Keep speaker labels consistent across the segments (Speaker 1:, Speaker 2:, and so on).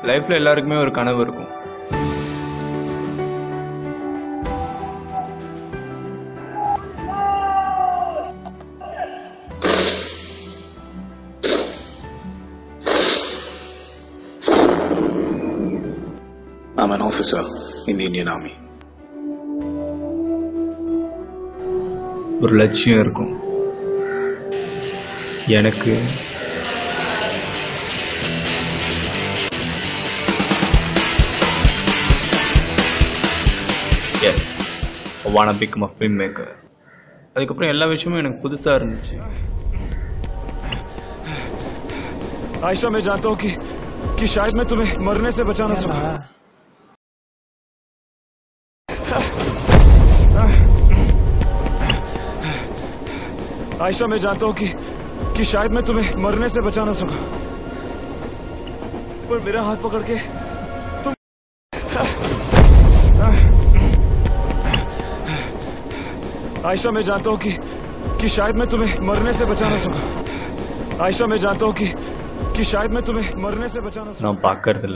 Speaker 1: லைஃப்பில் எல்லாருக்குமே ஒரு கனவு இருக்கும்
Speaker 2: I'm an officer in the Indian Army.
Speaker 1: ஒரு லட்சியம் இருக்கும் எனக்கு எஸ் வான பிகம் அ ஃபில்ம் மேக்கர் அதுக்கப்புறம் எல்லா விஷயமும் எனக்கு புதுசாக இருந்துச்சு
Speaker 3: आयशा मैं जानता हूँ कि कि शायद मैं तुम्हें मरने से बचा ना सकूं आयशा मैं जानता हूँ कि कि शायद मैं तुम्हें मरने से बचा ना सकूं पर मेरा हाथ पकड़ के तुम आयशा मैं जानता हूँ कि कि शायद मैं तुम्हें मरने से बचा ना सकूं आयशा मैं जानता हूँ कि कि शायद मैं तुम्हें मरने से बचा ना सकूं
Speaker 1: நான் பார்க்கறதில்ல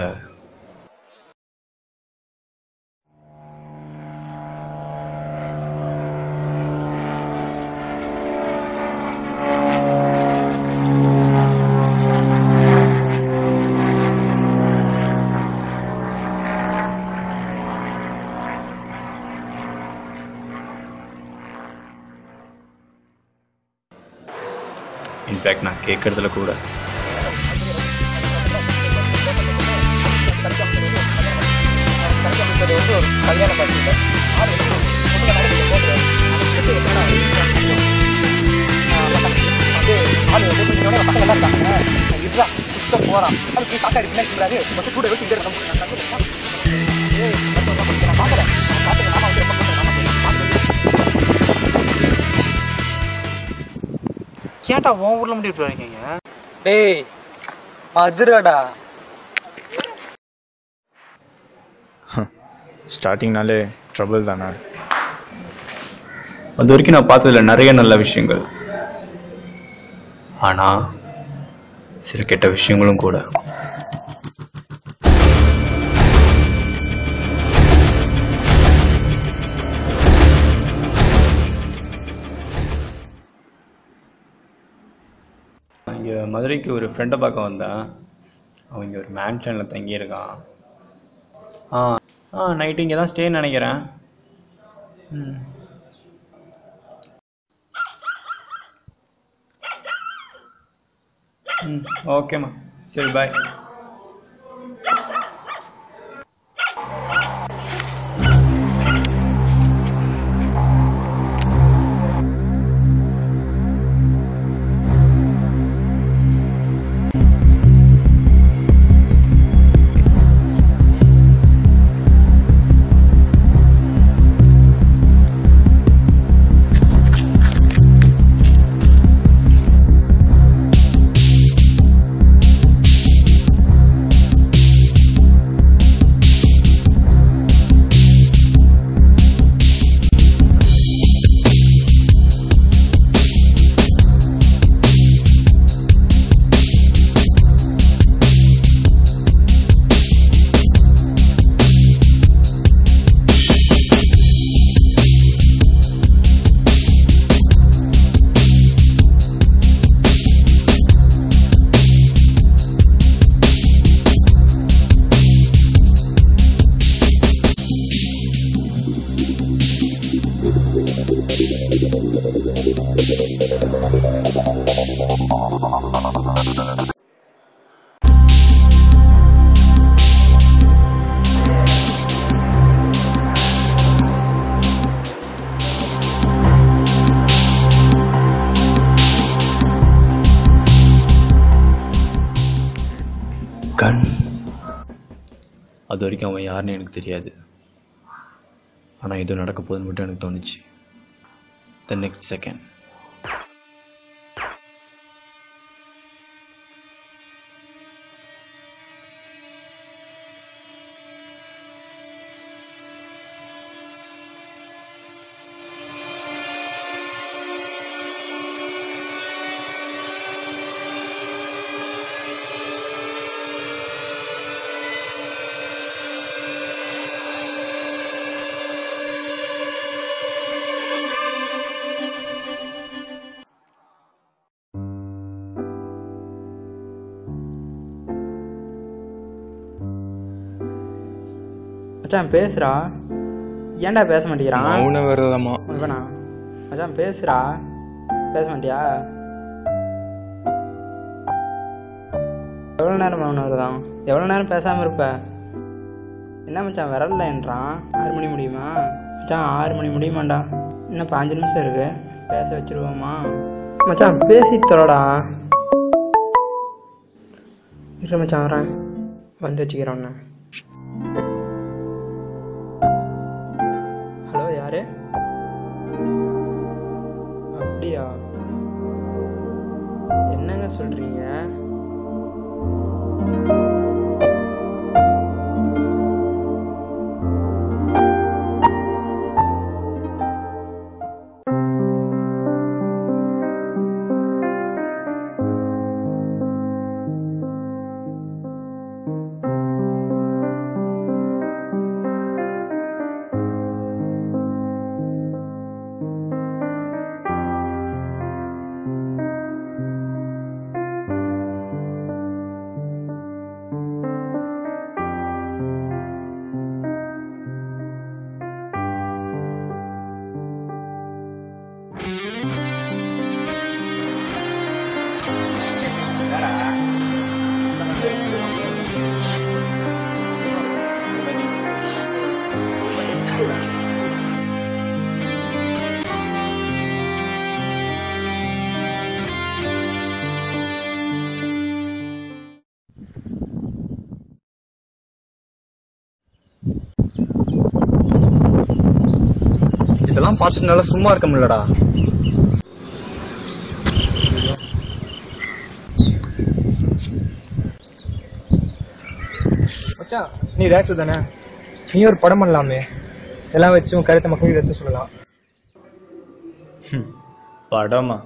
Speaker 1: இன்ஃபேக்ட் நான் கேட்கறதுல கூட
Speaker 4: ஏன்டா உன் ஊர்ல மட்டும் இப்படி இருக்கீங்க
Speaker 5: டேய் மதுரடா
Speaker 6: ஸ்டார்டிங்னாலே ட்ரபிள் தானே
Speaker 1: அது வரைக்கும் நான் பார்த்ததுல நிறைய நல்ல விஷயங்கள் ஆனா சில கெட்ட விஷயங்களும் கூட இங்கே மதுரைக்கு ஒரு ஃப்ரெண்டை பார்க்க வந்தேன் அவன் இங்கே ஒரு மேன்ஷனில் தங்கியிருக்கான் ஆ ஆ நைட்டு இங்கே தான் ஸ்டேன்னு நினைக்கிறேன் ம் ம் ஓகேம்மா சரி பாய் கண் அது வரைக்கும் அவன் யாருன்னு எனக்கு தெரியாது ஆனால் ஏதோ நடக்க போகுதுன்னு மட்டும் எனக்கு தோணுச்சு த நெக்ஸ்ட் செகண்ட்
Speaker 7: மச்சான் பேசுறா ஏன்டா பேச மாட்டேங்கிறான்
Speaker 6: மௌன விரதமா
Speaker 7: இவனா மச்சான் பேசுறா பேச மாட்டியா எவ்வளோ நேரம் மௌனம் வருதான் எவ்வளோ நேரம் பேசாமல் இருப்ப என்ன மச்சான் விரல்ல என்றான் ஆறு மணி முடியுமா மச்சான் ஆறு மணி முடியுமாண்டா இன்னும் பாஞ்சு நிமிஷம் இருக்கு பேச வச்சிருவோமா மச்சான் பேசிட்டு தொலைடா இரு மச்சான் வரேன் வந்து வச்சுக்கிறேன் உன்னை. ஹலோ யாரு அப்படியா என்னங்க சொல்றீங்க
Speaker 1: இதெல்லாம் பார்த்துட்டு நல்லா சும்மா இருக்க முடியலடா
Speaker 8: மச்சான் நீ டேரக்டர் தானே நீ ஒரு படம் பண்ணலாமே எல்லாம் வச்சு உன் கருத்தை மக்களுக்கு எடுத்து சொல்லலாம்
Speaker 1: படமா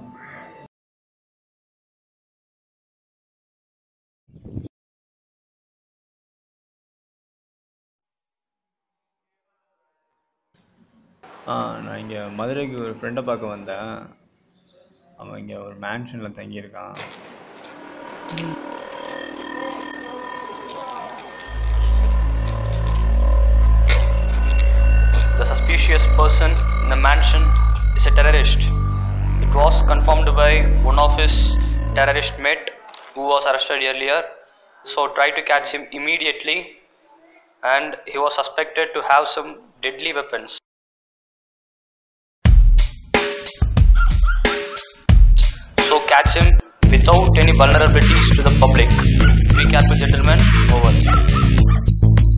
Speaker 1: ஆ நான் இங்கே மதுரைக்கு ஒரு ஃப்ரெண்டை பார்க்க வந்தேன் அவன் இங்கே ஒரு மேன்ஷனில் தங்கியிருக்கான்
Speaker 9: The suspicious person in the mansion is a terrorist. It was confirmed by one of his terrorist mate who was arrested earlier. So try to catch him immediately and he was suspected to have some deadly weapons. So catch him without any vulnerabilities to the public. Be careful gentlemen. Over.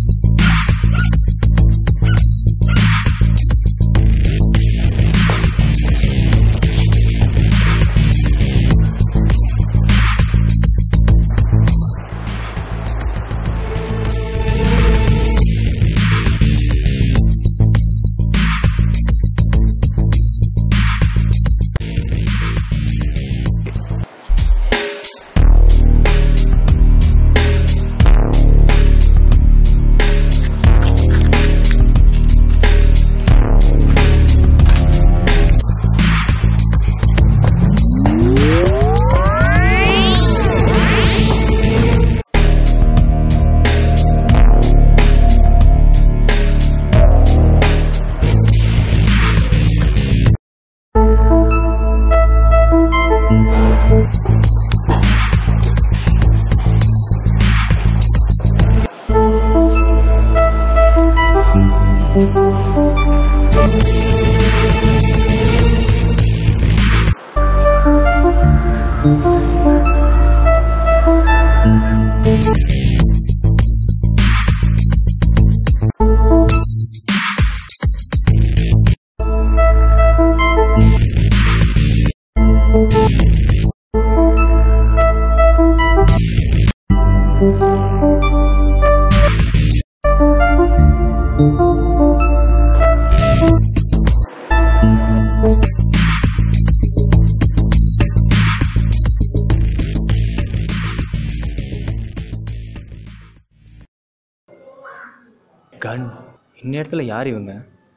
Speaker 1: கன் இந்நேரத்தில் யார் இவங்க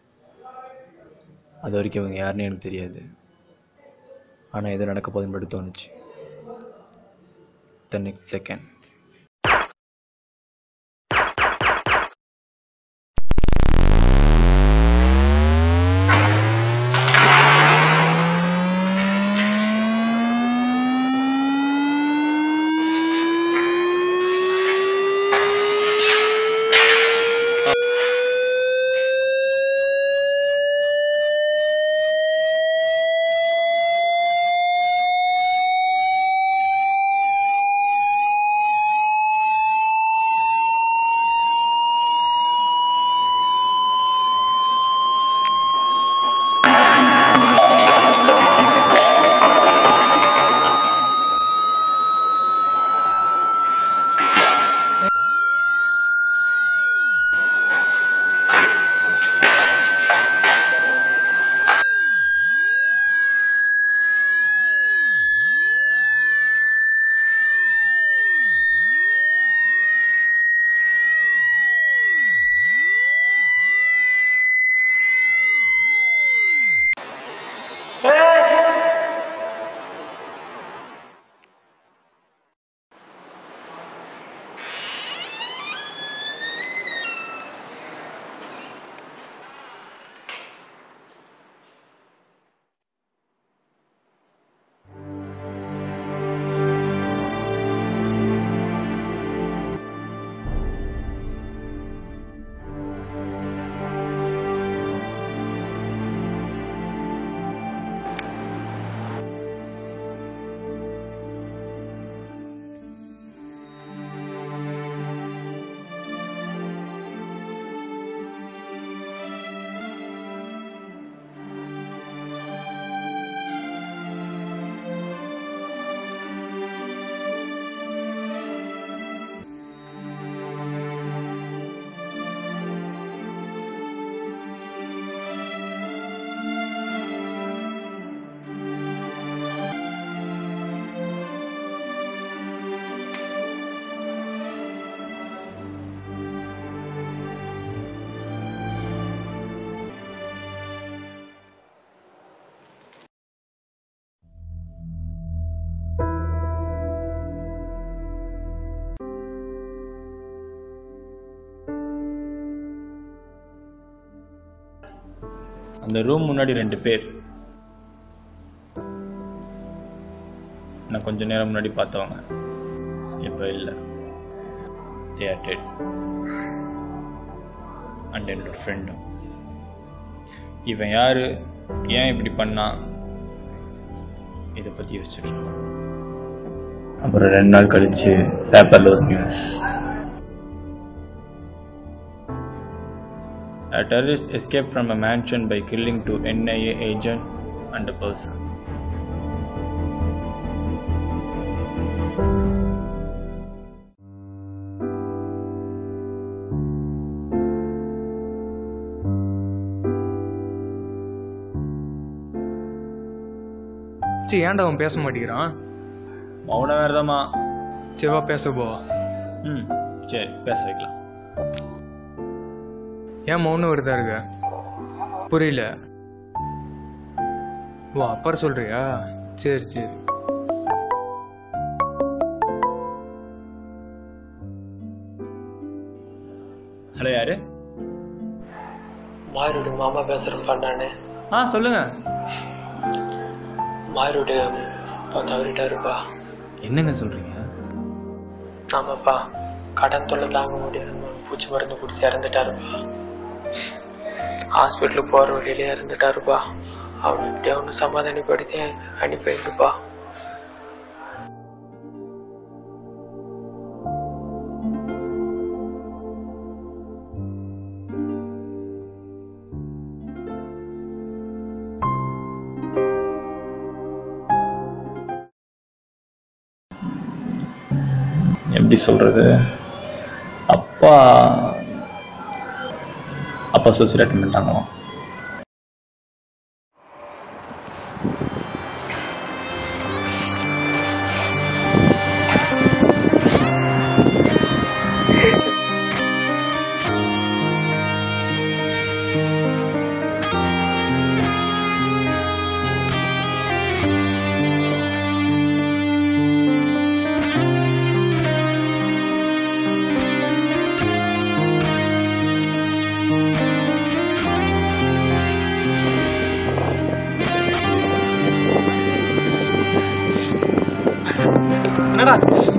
Speaker 1: அது வரைக்கும் இவங்க யாருன்னு எனக்கு தெரியாது ஆனால் ஏதோ நடக்க போதுன்னு மட்டும் தோணுச்சு த நெக்ஸ்ட் செகண்ட்
Speaker 6: அந்த ரூம் முன்னாடி ரெண்டு பேர் நான் கொஞ்ச நேரம் முன்னாடி பார்த்தவங்க இப்போ இல்லை தே ஆர் டெட் அண்ட் என்னோட ஃப்ரெண்டும் இவன் யாரு ஏன் இப்படி பண்ணான் இதை பற்றி யோசிச்சுட்டு இருந்தேன் அப்புறம் ரெண்டு நாள் கழிச்சு பேப்பரில் ஒரு news A terrorist escaped from a mansion by killing two NIA agent and a person.
Speaker 8: சி ஏன்டா அவன் பேச மாட்டேங்கிறான்
Speaker 6: மௌன வேறதாமா
Speaker 8: செவ்வா பேச போவா
Speaker 6: ம் சரி பேச வைக்கலாம்
Speaker 8: ஏன் மௌனம் வருதா இருக்க புரியல ஓ அப்புறம் சொல்றியா சரி சரி
Speaker 6: ஹலோ யாரு
Speaker 10: மாரோட மாமா பேசுகிறேன்ப்பா நான்
Speaker 6: ஆ சொல்லுங்க
Speaker 10: மாரோட அப்பா தவறிட்டாருப்பா
Speaker 6: என்னங்க சொல்றீங்க
Speaker 10: ஆமாப்பா கடன் தொல்லை தாங்க முடியாம பூச்சி மருந்து குடிச்சு இறந்துட்டாருப்பா ஹாஸ்பிட்டலுக்கு போகிற வழியிலே இறந்துட்டாருப்பா அவனை இப்படி அவங்க சமாதானப்படுத்தி அனுப்பி வைங்கப்பா
Speaker 6: எப்படி சொல்றது அப்பா அப்பா சூசைட் அட்டன் பண்ணிட்டாங்களாம்
Speaker 5: என்னடா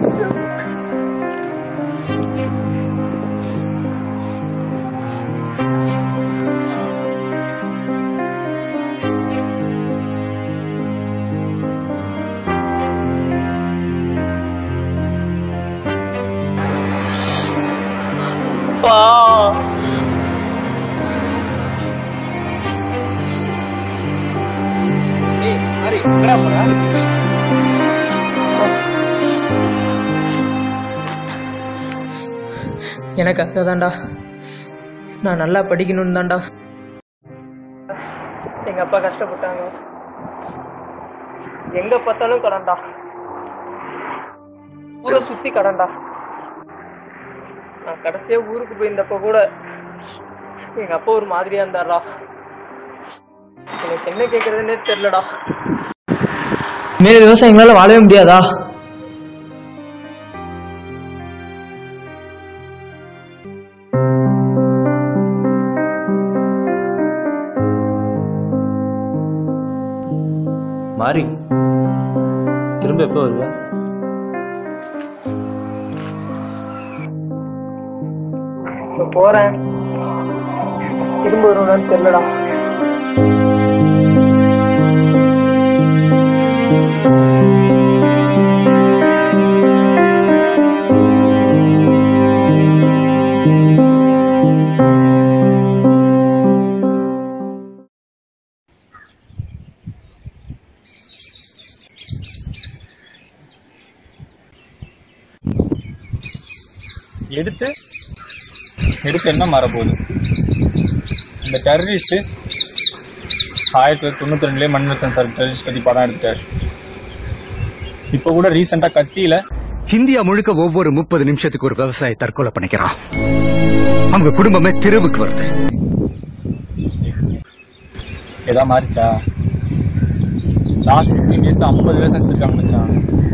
Speaker 5: ஏய் ஹரி எங்கடா போற
Speaker 11: எனக்கு அதுதான்டா நான் நல்லா படிக்கணும்னு தான்டா
Speaker 5: எங்க அப்பா கஷ்டப்பட்டாங்க எங்க பார்த்தாலும் கடன்டா ஊரை சுத்தி கடன்டா நான் கடைசியா ஊருக்கு போயிருந்தப்ப கூட எங்க அப்பா ஒரு மாதிரியா இருந்தாரா எனக்கு என்ன கேக்குறதுன்னே தெரியலடா
Speaker 11: மேல விவசாயம் எங்களால வாழவே முடியாதா
Speaker 6: மாறி திரும்ப எப்போ வருவ
Speaker 5: இப்ப போறேன் திரும்ப வருவான்னு தெரியலடா
Speaker 6: எடுத்து எடுத்து என்ன மாறப்போகுது இந்த டெரரிஸ்ட் ஆயிரத்தி தொள்ளாயிரத்தி தொண்ணூத்தி ரெண்டுலேயே மண்ணுத்தன் சார் டெரரிஸ்ட் பத்தி படம் எடுத்துட்டாரு இப்போ கூட ரீசெண்டா கத்தியில
Speaker 12: இந்தியா முழுக்க ஒவ்வொரு முப்பது நிமிஷத்துக்கு ஒரு விவசாயி தற்கொலை பண்ணிக்கிறான் அவங்க குடும்பமே தெருவுக்கு வருது
Speaker 6: ஏதா மாறிச்சா லாஸ்ட் ஃபிஃப்டீன் டேஸ்ல ஐம்பது பேர் செஞ்சுருக்காங்க மச்சான்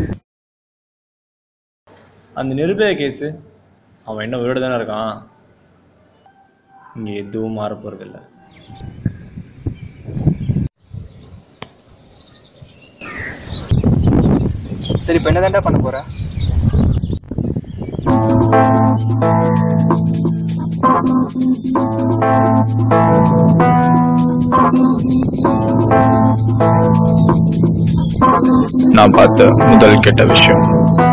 Speaker 6: அந்த நிருபய கேஸு அவன் என்ன உயிரோட தானே இருக்கான் இங்கே எதுவும் மாற போறதில்ல
Speaker 8: சரி இப்போ என்ன பண்ண போற
Speaker 2: நான் பார்த்த முதல் கெட்ட விஷயம்